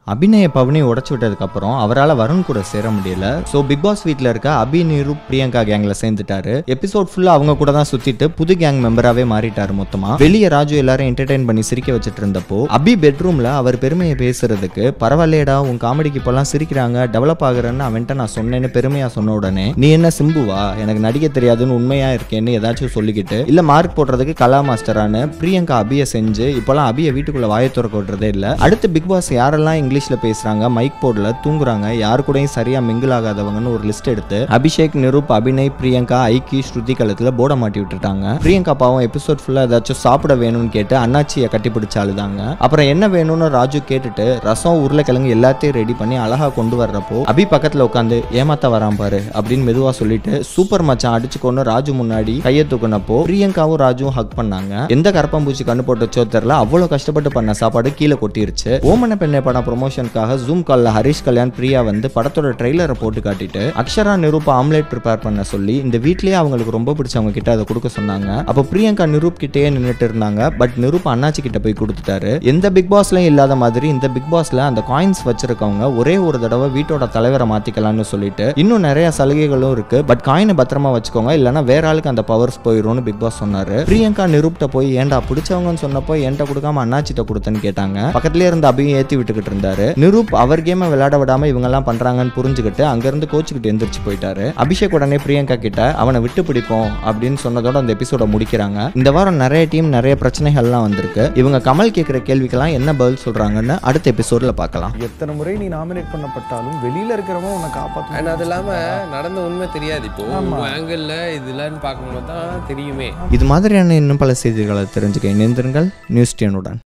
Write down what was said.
அபிநய பவனி உடச்சு விட்டதுக்கு அப்புறம் அவரால் வருண் கூட சேர முடியல ஸோ பிக் பாஸ் வீட்டில் இருக்க அபி நிரு பிரியங்கா கேங்ல சேர்ந்துட்டாரு எபிசோட் ஃபுல்லா அவங்க கூட தான் சுத்திட்டு புது கேங் மெம்பராகவே மாறிட்டாரு மொத்தமா வெளியே ராஜு எல்லாரும் என்டர்டைன் பண்ணி சிரிக்க வச்சுட்டு இருந்தப்போ அபி பெட்ரூம்ல அவர் பெருமையை பேசுறதுக்கு பரவாயில்லையடா உன் காமெடிக்கு இப்பெல்லாம் சிரிக்கிறாங்க டெவலப் ஆகுறேன்னு அவன்கிட்ட நான் சொன்னேன்னு பெருமையா சொன்ன உடனே நீ என்ன சிம்புவா எனக்கு நடிக்க தெரியாதுன்னு உண்மையா இருக்கேன்னு ஏதாச்சும் சொல்லிக்கிட்டு இல்ல மார்க் போடுறதுக்கு கலா மாஸ்டரான பிரியங்கா அபியை செஞ்சு இப்பெல்லாம் அபியை வீட்டுக்குள்ள வாயை திறக்க விடுறதே இல்ல அடுத்து பிக் பாஸ் யாரெல்லாம் இங்கிலீஷ்ல பேசுறாங்க மைக் போர்டில் தூங்குறாங்க யாரு கூடயும் சரியா மிங்கிள் ஆகாதவங்கன்னு ஒரு லிஸ்ட் எடுத்து அபிஷேக் நிரூப் அபிநய் பிரியங்கா ஐக்கி ஸ்ருதி கலத்துல போட மாட்டி விட்டுட்டாங்க பிரியங்கா பாவம் எபிசோட் ஃபுல்லா ஏதாச்சும் சாப்பிட வேணும்னு கேட்டு அண்ணாச்சியை கட்டி பிடிச்ச ஆளுதாங்க அப்புறம் என்ன வேணும்னு ராஜு கேட்டுட்டு ரசம் உருளைக்கிழங்கு எல்லாத்தையும் ரெடி பண்ணி அழகா கொண்டு வர்றப்போ அபி பக்கத்துல உட்காந்து ஏமாத்த வரான் பாரு அப்படின்னு மெதுவா சொல்லிட்டு சூப்பர் மச்சான் அடிச்சுக்கொண்டு ராஜு முன்னாடி கையை தூக்குனப்போ பிரியங்காவும் ராஜுவும் ஹக் பண்ணாங்க எந்த கரப்பாம்பூச்சி கண்ணு போட்டுச்சோ தெரியல அவ்வளவு கஷ்டப்பட்டு பண்ண சாப்பாடு கீழே கொட்டிருச்சு ஓமன பெண்ணை படம் ப்ரொமோஷனுக்காக ஜூம் கால்ல ஹரிஷ் கல்யாண் பிரியா வந்து படத்தோட ட்ரெய்லரை போட்டு காட்டிட்டு அக்ஷரா நிரூப் ஆம்லேட் ப்ரிப்பேர் பண்ண சொல்லி இந்த வீட்லயே அவங்களுக்கு ரொம்ப பிடிச்சவங்க கிட்ட அதை கொடுக்க சொன்னாங்க அப்போ பிரியங்கா நிரூப் கிட்டே நின்னுட்டு இருந்தாங்க பட் நிரூப் அண்ணாச்சி கிட்ட போய் கொடுத்துட்டாரு எந்த பிக் பாஸ்லயும் இல்லாத மாதிரி இந்த பிக் பாஸ்ல அந்த காயின்ஸ் வச்சிருக்கவங்க ஒரே ஒரு தடவை வீட்டோட தலைவரை மாத்திக்கலாம்னு சொல்லிட்டு இன்னும் நிறைய சலுகைகளும் இருக்கு பட் காயினை பத்திரமா வச்சுக்கோங்க இல்லைன்னா வேற ஆளுக்கு அந்த பவர்ஸ் போயிரும்னு பிக் பாஸ் சொன்னாரு பிரியங்கா நிரூப்ட போய் ஏன்டா பிடிச்சவங்கன்னு சொன்னப்போ என்கிட்ட கொடுக்காம அண்ணாச்சிட்ட கொடுத்தேன்னு கேட்டாங்க பக்கத்துலயே இருந்து அபியும் ஏத்தி விட்டுக்கிட்டு இருந்தாரு நிரூப் அவர் கேமை விளையாட விடாம இவங்க எல்லாம் பண்றாங்கன்னு புரிஞ்சுக்கிட்டு அங்கிருந்து கோச்சுக்கிட்டு எந்திரிச்சு போயிட்டாரு அபிஷேக் உடனே பிரியங்கா கிட்ட அவனை விட்டு பிடிப்போம் அப்படின்னு சொன்னதோட அந்த எபிசோட முடிக்கிறாங்க இந்த வாரம் நிறைய டீம் நிறைய பிரச்சனைகள்லாம் வந்திருக்கு இவங்க கமல் கேட்குற கேள்விக்கெல்லாம் என்ன பதில் சொல்றாங்கன்னு அடுத்த எபிசோட்ல பார்க்கலாம் எத்தனை முறை நீ நாமினேட் பண்ணப்பட்டாலும் வெளியில இருக்கிறவன் உன்னை அண்ட் காப்பாற்ற அது இல்லாம நடந்த உண்மை தெரியாது இப்போ ஆமா. உங்க ஆங்கிள் இதுலன்னு பார்க்கும்போது தான் தெரியுமே இது மாதிரியான இன்னும் பல செய்திகளை தெரிஞ்சுக்க இணைந்திருங்கள் நியூஸ் டெனுடன்